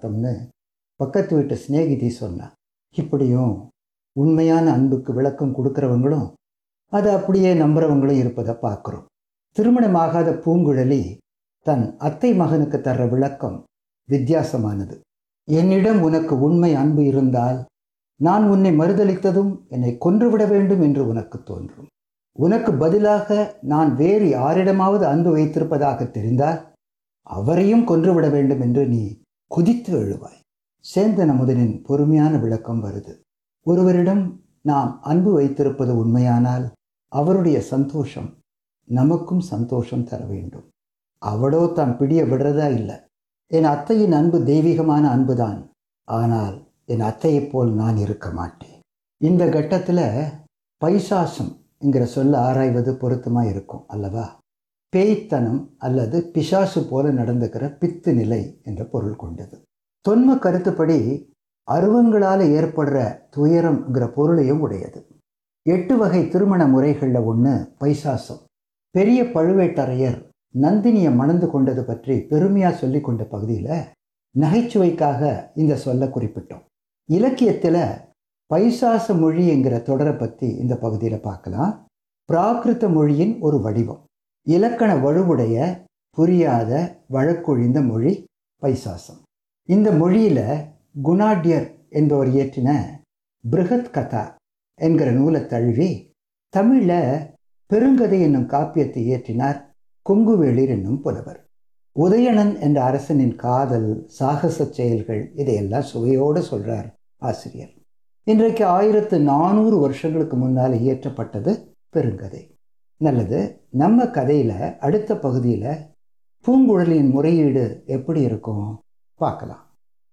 அர்த்தம்னு பக்கத்து வீட்டு சிநேகிதி சொன்னா இப்படியும் உண்மையான அன்புக்கு விளக்கம் கொடுக்குறவங்களும் அதை அப்படியே நம்புறவங்களும் இருப்பதை பார்க்குறோம் திருமணமாகாத பூங்குழலி தன் அத்தை மகனுக்கு தர்ற விளக்கம் வித்தியாசமானது என்னிடம் உனக்கு உண்மை அன்பு இருந்தால் நான் உன்னை மறுதளித்ததும் என்னை கொன்றுவிட வேண்டும் என்று உனக்கு தோன்றும் உனக்கு பதிலாக நான் வேறு யாரிடமாவது அன்பு வைத்திருப்பதாக தெரிந்தால் அவரையும் கொன்றுவிட வேண்டும் என்று நீ குதித்து எழுவாய் சேந்தன் அமுதனின் பொறுமையான விளக்கம் வருது ஒருவரிடம் நாம் அன்பு வைத்திருப்பது உண்மையானால் அவருடைய சந்தோஷம் நமக்கும் சந்தோஷம் தர வேண்டும் அவளோ தான் பிடிய விடுறதா இல்லை என் அத்தையின் அன்பு தெய்வீகமான அன்புதான் ஆனால் என் அத்தையைப் போல் நான் இருக்க மாட்டேன் இந்த கட்டத்தில் பைசாசம் என்கிற சொல்ல ஆராய்வது பொருத்தமாக இருக்கும் அல்லவா பேய்த்தனம் அல்லது பிசாசு போல நடந்துக்கிற பித்து நிலை என்ற பொருள் கொண்டது தொன்ம கருத்துப்படி அருவங்களால் ஏற்படுற துயரம்ங்கிற பொருளையும் உடையது எட்டு வகை திருமண முறைகளில் ஒன்று பைசாசம் பெரிய பழுவேட்டரையர் நந்தினியை மணந்து கொண்டது பற்றி பெருமையாக சொல்லி கொண்ட பகுதியில் நகைச்சுவைக்காக இந்த சொல்ல குறிப்பிட்டோம் இலக்கியத்தில் பைசாச மொழி என்கிற தொடரை பற்றி இந்த பகுதியில் பார்க்கலாம் பிராகிருத மொழியின் ஒரு வடிவம் இலக்கண வலுவுடைய புரியாத வழக்கொழிந்த மொழி பைசாசம் இந்த மொழியில் குணாட்யர் என்பவர் இயற்றின பிருகத் கதா என்கிற நூலை தழுவி தமிழில் பெருங்கதை என்னும் காப்பியத்தை இயற்றினார் கொங்குவேளிர் என்னும் புலவர் உதயணன் என்ற அரசனின் காதல் சாகச செயல்கள் இதையெல்லாம் சுவையோடு சொல்றார் ஆசிரியர் இன்றைக்கு ஆயிரத்து நானூறு வருஷங்களுக்கு முன்னால் இயற்றப்பட்டது பெருங்கதை நல்லது நம்ம கதையில் அடுத்த பகுதியில் பூங்குழலியின் முறையீடு எப்படி இருக்கும் பார்க்கலாம்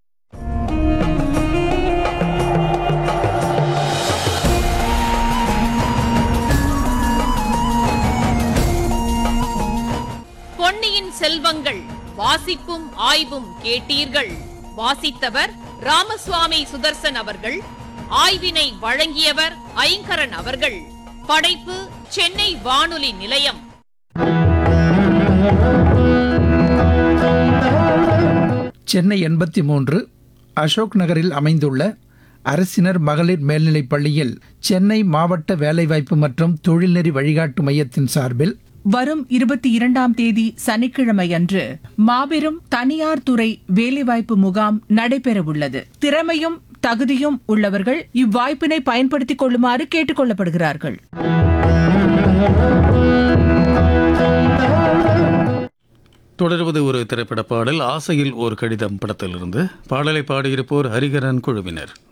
பொன்னியின் செல்வங்கள் வாசிப்பும் ஆய்வும் கேட்டீர்கள் வாசித்தவர் ராமசுவாமி சுதர்சன் அவர்கள் ஆய்வினை வழங்கியவர் ஐங்கரன் அவர்கள் படைப்பு சென்னை வானொலி நிலையம் சென்னை எண்பத்தி மூன்று அசோக் நகரில் அமைந்துள்ள அரசினர் மகளிர் மேல்நிலைப் பள்ளியில் சென்னை மாவட்ட வேலைவாய்ப்பு மற்றும் தொழில்நெறி வழிகாட்டு மையத்தின் சார்பில் வரும் இருபத்தி இரண்டாம் தேதி சனிக்கிழமை அன்று மாபெரும் தனியார் துறை வேலைவாய்ப்பு முகாம் நடைபெறவுள்ளது திறமையும் தகுதியும் உள்ளவர்கள் இவ்வாய்ப்பினை பயன்படுத்திக் கொள்ளுமாறு கேட்டுக் கொள்ளப்படுகிறார்கள் தொடர்வது ஒரு திரைப்பட பாடல் ஆசையில் ஒரு கடிதம் படத்திலிருந்து பாடலை பாடியிருப்போர் ஹரிகரன் குழுவினர்